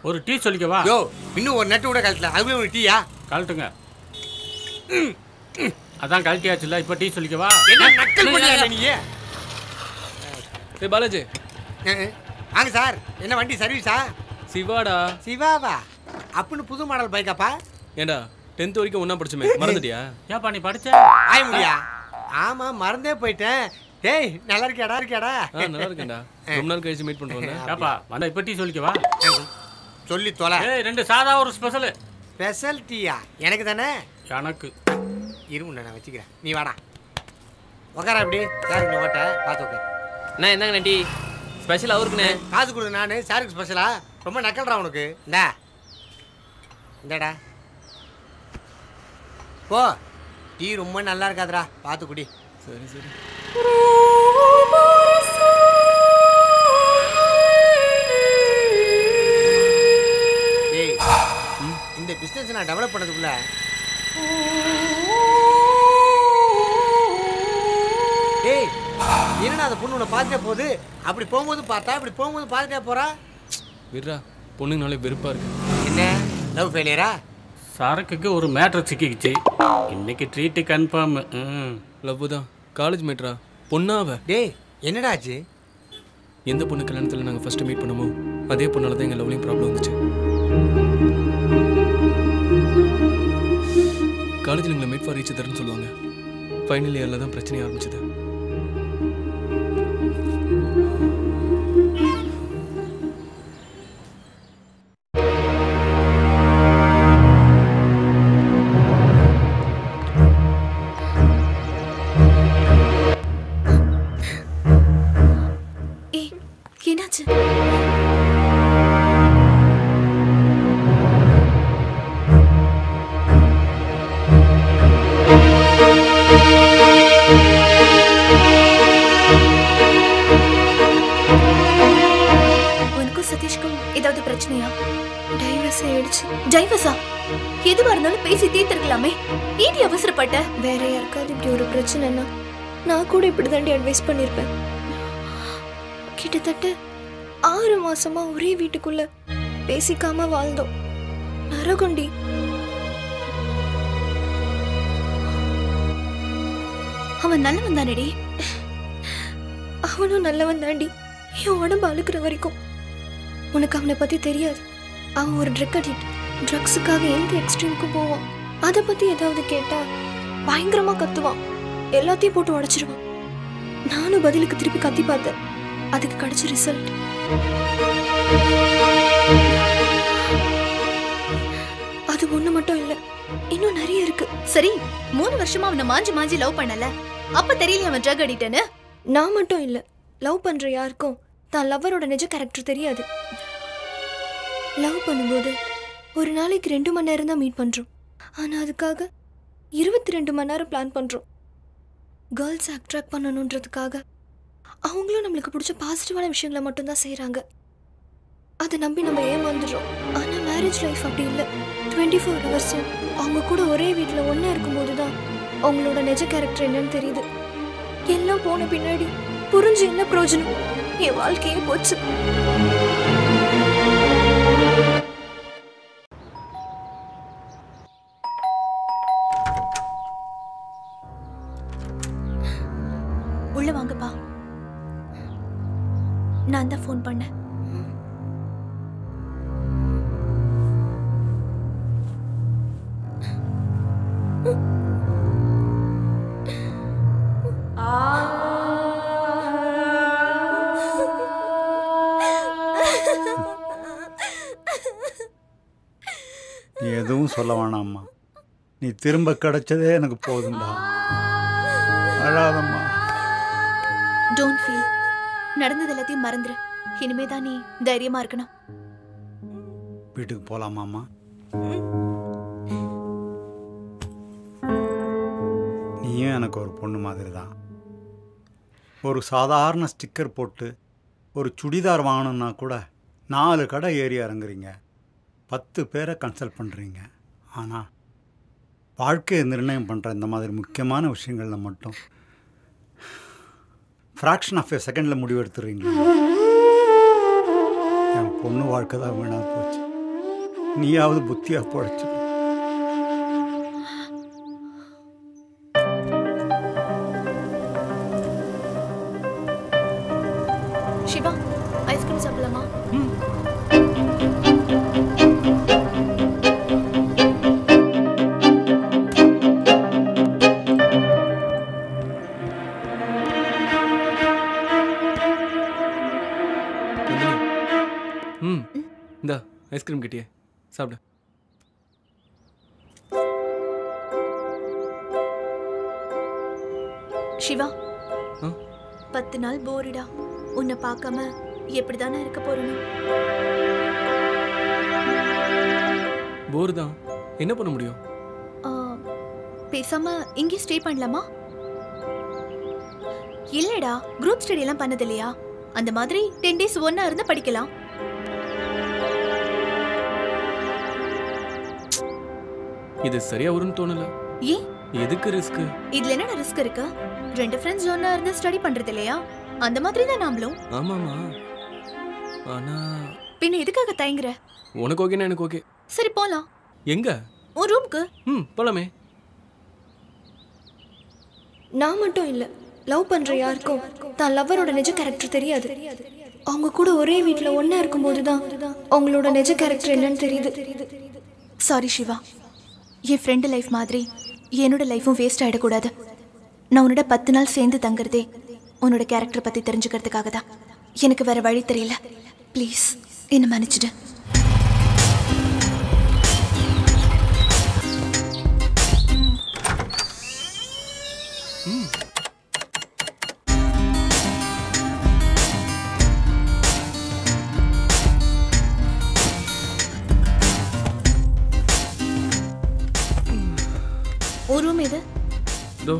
ஒரு டீ சொல்லிக்கவா யோ இன்னும் ஒரு நட்டு கூட கழட்டல அதுவே ஒரு டீயா கழட்டுங்க அதான் கழட்டியாச்சுல இப்போ டீ சொல்லிக்கவா என்ன நக்கல் பண்ணியா நீ டேய் பாலாஜி வாங்க சார் என்ன வண்டி சர்வீஸா சிவாடா சிவாவா அப்படின்னு புது மாடல் பைக்காப்பா ஏண்டா டென்த் வரைக்கும் ஒண்ணா படிச்சுமே மறந்துட்டியா ஏன்பா நீ படிச்ச ஆய முடியா ஆமா மறந்தே போயிட்டேன் டேய் நல்லா இருக்கியாடா இருக்கியாடா ஆ நல்லா இருக்கேன்டா ரொம்ப நாள் கழிச்சு மீட் பண்றோம்ல ஏப்பா வந்தா இப்போ டீ சொல்லிக்கவா சொல்லி தொலை ஏய் ரெண்டு சாதா ஒரு ஸ்பெஷல் ஸ்பெஷல் டீயா எனக்கு தானே எனக்கு இருமுண்ண நான் வச்சுக்கிறேன் நீ வாடா உக்கார அப்படி சார் இந்த ஓட்ட பார்த்து உட்கார் அண்ணா என்னங்கண்ணா டீ ஸ்பெஷல் அவருக்குண்ணே காசு கொடு நான் சாருக்கு ஸ்பெஷலா ரொம்ப நக்கல்றா உனக்கு இந்தா இந்தாடா போ டீ ரொம்ப நல்லா இருக்காதுடா பார்த்து குடி சரி சரி டேய் இந்த பிஸ்னஸ் நான் டெவலப் பண்ணதுக்குள்ள டேய் என்னடா அந்த பொண்ணு உன்னை பார்த்துட்டே போகுது அப்படி போகும்போது பார்த்தா இப்படி போகும்போது பார்த்துட்டே போறா விட்றா பொண்ணுங்கனாலே வெறுப்பா இருக்கு என்ன லவ் ஃபெயிலியரா சரக்குக்கு ஒரு மேட்ரு சிக்கிக்கிச்சு இன்னைக்கு ட்ரீட்டு கன்ஃபார்ம் ம் லவ் தான் காலேஜ் மேட்ரா பொண்ணா அவ டேய் என்னடா ஆச்சு எந்த பொண்ணு கல்யாணத்தில் நாங்கள் ஃபர்ஸ்ட் மீட் பண்ணமோ அதே பொண்ணால தான் எங்கள் லவ்லையும் ப்ராப்ளம் வந்துச்சு காலேஜில் எங்களை மீட் ஃபார் ரீச் தருன்னு சொல்லுவாங்க ஃபைனல் இயரில் தான் பிரச்சனை ஆரம்பிச்சது ஏய் என்னாச்சு உனக்கும் சதீஷ்க்கும் ஏதாவது பிரச்சனையா டைவர்ஸ் ஆயிடுச்சு டைவர்ஸா எதுவா இருந்தாலும் பேசி தீர்த்திருக்கலாமே ஏன் அவசரப்பட்ட வேற யாருக்காவது இப்படி ஒரு பிரச்சனைனா நான் கூட இப்படி தாண்டி அட்வைஸ் பண்ணியிருப்பேன் கிட்டத்தட்ட ஆறு மாசமா ஒரே வீட்டுக்குள்ள பேசிக்காம வாழ்ந்தோம் நரகுண்டி அவன் நல்லவன் தானடி அவனும் நல்லவன் தாண்டி என் உடம்பு அழுக்கிற வரைக்கும் உனக்கு அவனை பத்தி தெரியாது அவன் ஒரு ட்ரக் அடிக்ட் ட்ரக்ஸுக்காக எந்த எக்ஸ்ட்ரீமுக்கும் போவான் அதை பத்தி ஏதாவது கேட்டா பயங்கரமா கத்துவான் எல்லாத்தையும் போட்டு உடைச்சிருவான் நானும் பதிலுக்கு திருப்பி கத்தி பார்த்தேன் அதுக்கு கிடைச்ச ரிசல்ட் அது ஒண்ணு மட்டும் இல்ல இன்னும் நிறைய இருக்கு சரி மூணு வருஷமா அவனை மாஞ்சி மாஞ்சி லவ் பண்ணல அப்ப தெரியல அவன் ட்ரக் அடிக்டன்னு நான் மட்டும் இல்ல லவ் பண்ற யாருக்கும் தான் லவ்வரோட நிஜ கேரக்டர் தெரியாது லவ் பண்ணும்போது ஒரு நாளைக்கு ரெண்டு மணி நேரம் தான் மீட் பண்றோம் ஆனா அதுக்காக இருபத்தி ரெண்டு மணி நேரம் பிளான் பண்றோம் கேர்ள்ஸ் அட்ராக்ட் பண்ணணுன்றதுக்காக அவங்களும் நம்மளுக்கு பிடிச்ச பாசிட்டிவான விஷயங்களை மட்டும்தான் செய்றாங்க அதை நம்பி நம்ம ஏமாந்துடுறோம் ஆனா மேரேஜ் லைஃப் அப்படி இல்லை டுவெண்ட்டி ஃபோர் ஹவர்ஸும் அவங்க கூட ஒரே வீட்டில் ஒன்றா இருக்கும்போது தான் அவங்களோட நிஜ கேரக்டர் என்னன்னு தெரியுது எல்லாம் போன பின்னாடி புரிஞ்சு என்ன பிரயோஜனம் என் வாழ்க்கையே போச்சு உள்ள வாங்கப்பா நான் தான் ஃபோன் பண்ணேன் நீ எதுவும் சொல்ல வேணாம்மா நீ திரும்ப கிடைச்சதே எனக்கு போதும்டா அழாதம்மா டோன்ட் ஃபீல் நடந்தது எல்லாத்தையும் மறந்துரு இனிமே தான் நீ தைரியமா இருக்கணும் வீட்டுக்கு போகலாமாம்மா நீயும் எனக்கு ஒரு பொண்ணு மாதிரி தான் ஒரு சாதாரண ஸ்டிக்கர் போட்டு ஒரு சுடிதார் வாங்கணுன்னா கூட நாலு கடை ஏறி இறங்குறீங்க பத்து பேரை கன்சல்ட் பண்ணுறீங்க ஆனால் வாழ்க்கையை நிர்ணயம் பண்ணுற இந்த மாதிரி முக்கியமான விஷயங்களில் மட்டும் ஃப்ராக்ஷன் ஆஃப் எ செகண்டில் முடிவு எடுத்துடுறீங்க என் பொண்ணு வாழ்க்கை தான் வீணாக போச்சு நீயாவது புத்தியா பொழைச்சு சிவா ஐஸ்கிரீம் சாப்பிடலாமா நந்தினி ம் இந்தா ஐஸ்கிரீம் கிட்டியே சாப்பிடு சிவா ஆ? பத்து நாள் போரிடா உன்னை பார்க்காம எப்படிதானே இருக்க போறணும் போர் தான் என்ன பண்ண முடியும் ஆ, பேசாம இங்கே ஸ்டே பண்ணலாமா இல்லடா குரூப் ஸ்டடி எல்லாம் பண்ணது இல்லையா அந்த மாதிரி டென் டேஸ் ஒன்னா இருந்து படிக்கலாம் இது சரியா வரும்னு தோணல ஏன் எதுக்கு ரிஸ்க் இதுல என்ன ரிஸ்க் இருக்கு ரெண்டு ஃப்ரெண்ட்ஸ் ஒன்னா இருந்து ஸ்டடி பண்றது இல்லையா அந்த மாதிரி தான் நாமளும் ஆமாமா ஆனா பின்ன எதுக்காக தயங்குற உனக்கு ஓகேனா எனக்கு ஓகே சரி போலாம் எங்க உன் ரூம்க்கு ம் போலாமே நான் மட்டும் இல்லை லவ் பண்ற யாருக்கும் தான் லவ்வரோட நிஜ கேரக்டர் தெரியாது அவங்க கூட ஒரே வீட்டில் ஒன்றா இருக்கும்போது தான் அவங்களோட நிஜ கேரக்டர் என்னன்னு தெரியுது சாரி சிவா என் ஃப்ரெண்டு லைஃப் மாதிரி என்னோட லைஃப்பும் வேஸ்ட் ஆகிடக்கூடாது நான் உன்னோட பத்து நாள் சேர்ந்து தங்குறதே உன்னோட கேரக்டர் பற்றி தெரிஞ்சுக்கிறதுக்காக தான் எனக்கு வேற வழி தெரியல ப்ளீஸ் என்னை மன்னிச்சிடு ஒரு ரூம் எது இதோ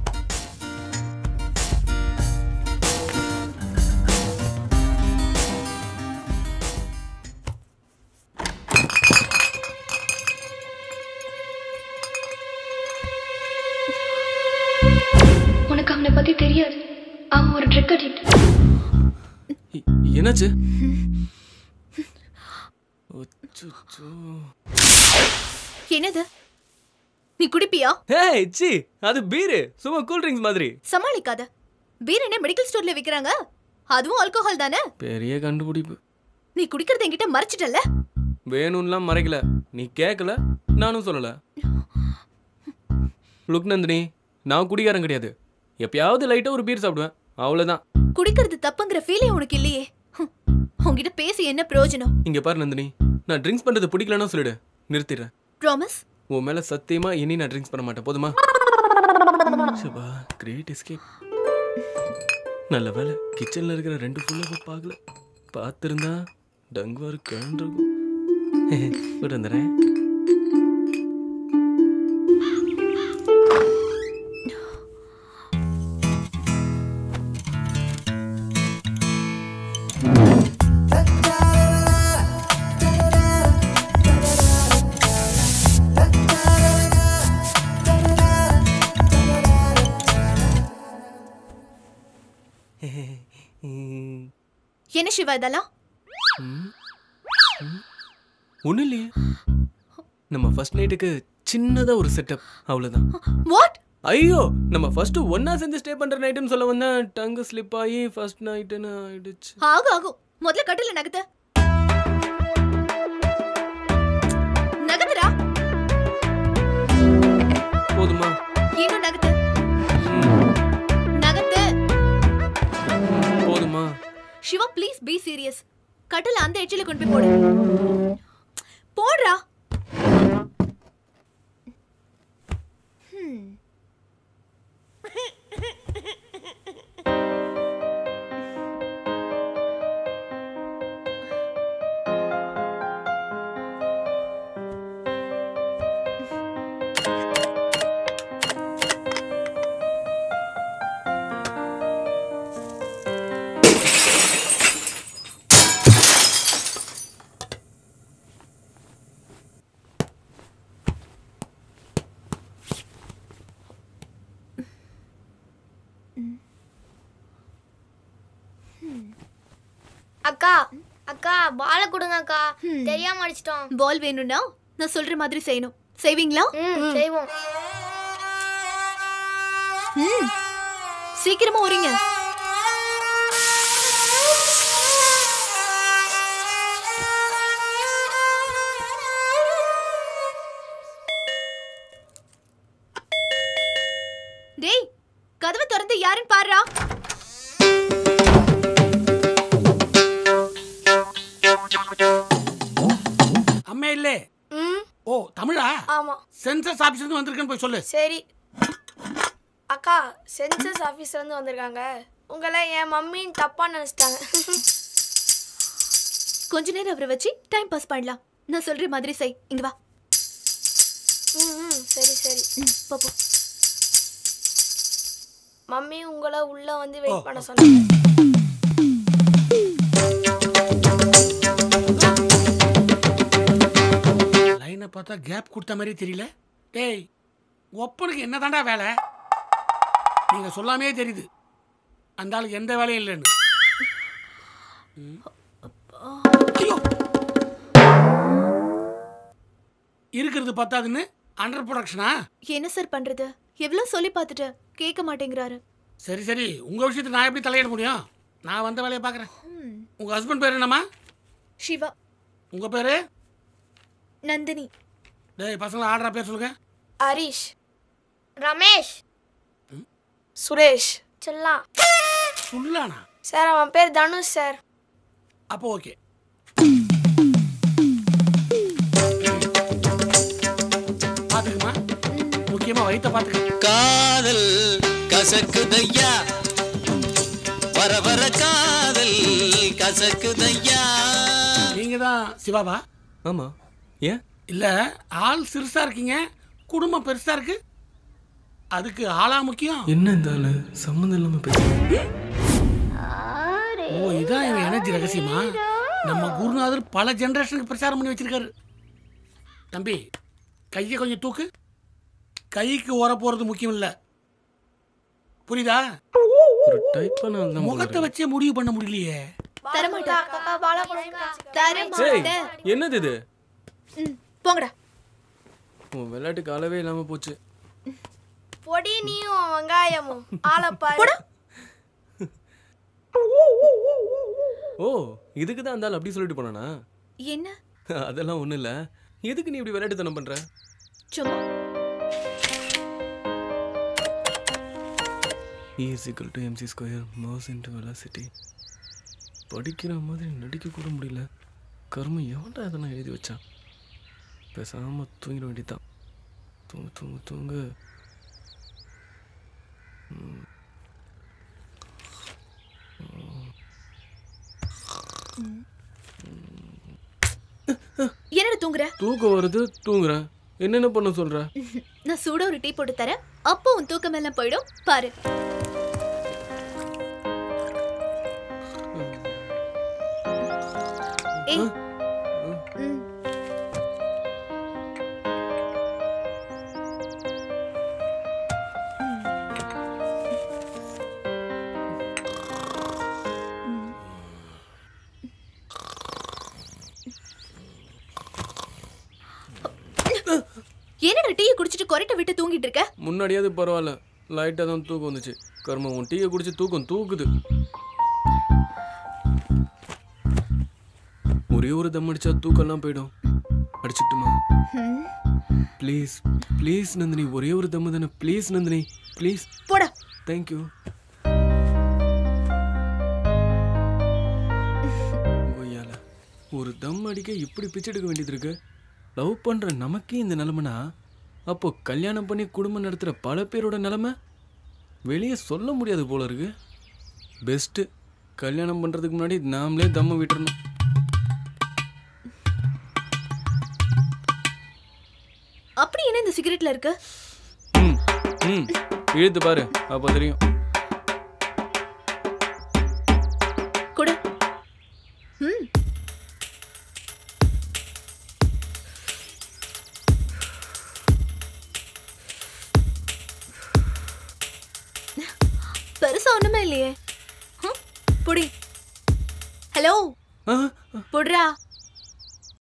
உனக்கு அவனை பற்றி தெரியாது அவன் ஒரு ட்ரிக் அடிக்ட் இ- என்னாச்சு அச்சச்சோ. என்னது நீ குடிப்பியா ஏய் சி அது பீரு சும்மா கூல் ட்ரிங்க்ஸ் மாதிரி சமாளிக்காத பீர் என்ன மெடிக்கல் ஸ்டோர்ல விக்கிறாங்க அதுவும் ஆல்கோஹால் தானே பெரிய கண்டுபிடிப்பு நீ குடிக்கிறத என்கிட்ட மறைச்சிட்டல்ல வேணும்லாம் மறைக்கல நீ கேட்கல நானும் சொல்லல லுக் நந்தினி நான் குடிகாரன் கிடையாது எப்பயாவது லைட்டா ஒரு பீர் சாப்பிடுவேன் அவ்வளவுதான் குடிக்கிறது தப்புங்கிற ஃபீலே உனக்கு இல்லையே ஹம். உன்கிட்ட பேசி என்ன பிரயோஜனம் இங்க பாரு நந்தினி நான் ட்ரிங்க்ஸ் பண்றது பிடிக்கலன்னா சொல்லிடு நிறுத்திடுறேன் ப்ராமிஸ் உன் மேல சத்தியமா இனி நான் ட்ரிங்க்ஸ் பண்ண மாட்டேன் போதுமா சிவா கிரேட் எஸ்கேப் நல்ல வேலை கிச்சன்ல இருக்கிற ரெண்டு ஃபுல்லாக பார்க்கல பார்த்துருந்தா டங்குவாரு கிழண்டிருக்கும் விட்டு வந்துடுறேன் என்ன சிவா இதெல்லாம் ஒன்றும் இல்லையே நம்ம ஃபர்ஸ்ட் நைட்டுக்கு சின்னதா ஒரு செட்டப் அவ்வளவுதான் வாட் ஐயோ நம்ம ஃபர்ஸ்ட் ஒண்ணா சேர்ந்து ஸ்டே பண்ற நைட்டுன்னு சொல்ல வந்தேன் டங்கு ஸ்லிப் ஆகி ஃபர்ஸ்ட் நைட்டுன்னு ஆயிடுச்சு ஆகும் ஆகும் முதல்ல கட்டில நகத்த நகத்துடா போதுமா இன்னும் நகத்து நகத்து போதுமா சிவா ப்ளீஸ் பி சீரியஸ் கட்டில அந்த எட்ஜில கொண்டு போய் போடு போடுறா ஹம். அக்கா அக்கா பாலை கொடுங்க அக்கா தெரியாம அடிச்சிட்டோம் பால் வேணும்னா நான் சொல்ற மாதிரி செய்யணும் செய்வீங்களா ம் செய்வோம் ம் சீக்கிரமா வரீங்க டேய் கதவை திறந்து யாருன்னு பாருடா அம்மா இல்லே ம் ஓ தமிழா ஆமா சென்சஸ் ஆபீஸ்ல இருந்து வந்திருக்கேன்னு போய் சொல்லு சரி அக்கா சென்சஸ் ஆஃபீஸ்ல இருந்து வந்திருக்காங்க உங்களை என் மம்மின்னு தப்பா நினைச்சிட்டாங்க கொஞ்ச நேரம் அவரை வச்சு டைம் பாஸ் பண்ணலாம் நான் சொல்ற மாதிரி செய் இங்க வா ம் ம் சரி சரி ம், போ போ மம்மி உங்களை உள்ள வந்து வெயிட் பண்ண சொன்னாங்க லைனை பார்த்தா கேப் கொடுத்த மாதிரி தெரியல டேய் ஒப்பனுக்கு என்னதான்டா வேலை நீங்க சொல்லாமே தெரியுது அந்த ஆளுக்கு எந்த வேலையும் இல்லைன்னு ம். ஐயோ இருக்கிறது பத்தாதுன்னு அண்டர் ப்ரொடக்ஷனா என்ன சார் பண்றது எவ்வளவு சொல்லி பார்த்துட்டு கேட்க மாட்டேங்கிறாரு சரி சரி உங்க விஷயத்தை நான் எப்படி தலையிட முடியும் நான் வந்த வேலையை பார்க்குறேன் ம், உங்க ஹஸ்பண்ட் பேர் என்னம்மா சிவா உங்க பேரு நந்தினி டேய் பசங்களை ஆடுற பேர் சொல்லுங்க ஹரிஷ் ரமேஷ் சுரேஷ் செல்லா சொல்லானா சார் அவன் பேர் தனுஷ் சார் அப்போ ஓகே பாத்துக்கமா முக்கியமா வயித்த பாத்துக்க காதல் கசக்குதையா வர வர காதல் கசக்குதையா நீங்க தான் சிவாபா ஆமா ஏன் இல்ல ஆள் சிறுசா இருக்கீங்க குடும்பம் பெருசா இருக்கு அதுக்கு ஆளா முக்கியம் என்ன இந்த ஆளு சம்மந்தம் இல்லாம பேசுறேன் ஓ இதான் எங்க எனர்ஜி ரகசியமா நம்ம குருநாதர் பல ஜெனரேஷனுக்கு பிரச்சாரம் பண்ணி வச்சிருக்காரு தம்பி கையை கொஞ்சம் தூக்கு கைக்கு ஓர போறது முக்கியம் இல்ல புரியுதா ஒரு டைப்பான ஆள் தான் போல முகத்தை இருக்கு. வச்சே முடிவு பண்ண முடியலையே தரமாட்டேன் அக்கா பாலா கொடுங்க ஏய், தரமாட்டேன் என்னது இது ம், போங்கடா உன் விளையாட்டுக்கு அளவே இல்லாம போச்சு பொடி நீயும் வெங்காயமும் ஆளப்பாரு ஓ இதுக்கு தான் அந்த ஆள் அப்படி சொல்லிட்டு போனானா என்ன அதெல்லாம் ஒண்ணும் இல்ல எதுக்கு நீ இப்படி விளையாட்டுத்தனம் பண்ற சும்மா E equal to M C square mass into velocity படிக்கிற மாதிரி நடிக்க கூட முடியல கர்மம் எவன்டா இதெல்லாம் எழுதி வச்சான் பேசாம தூங்கிட வேண்டியதுதான் தூங்கு தூங்கு தூங்கு என்னடா தூங்குற தூக்கம் வருது தூங்குறேன் என்னென்ன பண்ண சொல்ற நான் சூட ஒரு டீ போட்டு தரேன் அப்போ உன் தூக்கம் எல்லாம் போயிடும் பாரு ஏய் ம். என்னடா டீயை குடிச்சிட்டு கொரட்டை விட்டு தூங்கிட்டு இருக்க முன்னாடியாவது பரவாயில்ல லைட்டாக தான் தூக்கம் வந்துச்சு கர்மம் உன் டீயை குடிச்சு தூக்கம் தூக்குது ஒரே ஒரு தம் அடிச்சா தூக்கம்லாம் போயிடும் அடிச்சுட்டுமா ம். ப்ளீஸ் ப்ளீஸ் நந்தினி ஒரே ஒரு தம்மு தானே ப்ளீஸ் நந்தினி ப்ளீஸ் போடா தேங்க்யூ கொய்யால ஒரு தம் அடிக்க இப்படி பிச்சை எடுக்க வேண்டியது இருக்கு லவ் பண்ற நமக்கே இந்த நிலைமைனா அப்போ கல்யாணம் பண்ணி குடும்பம் நடத்துகிற பல பேரோட நிலைமை வெளியே சொல்ல முடியாது போல இருக்கு பெஸ்ட்டு கல்யாணம் பண்ணுறதுக்கு முன்னாடி நாமளே தம்ம விட்டுறணும் அப்படி என்ன இந்த சிகரெட்ல இருக்கு ம் ம் இழுத்து பாரு அப்போ தெரியும் கொடு ம் பெருசா ஒண்ணுமே இல்லையே ஹம், புடி ஹலோ ஆ, புட்ரா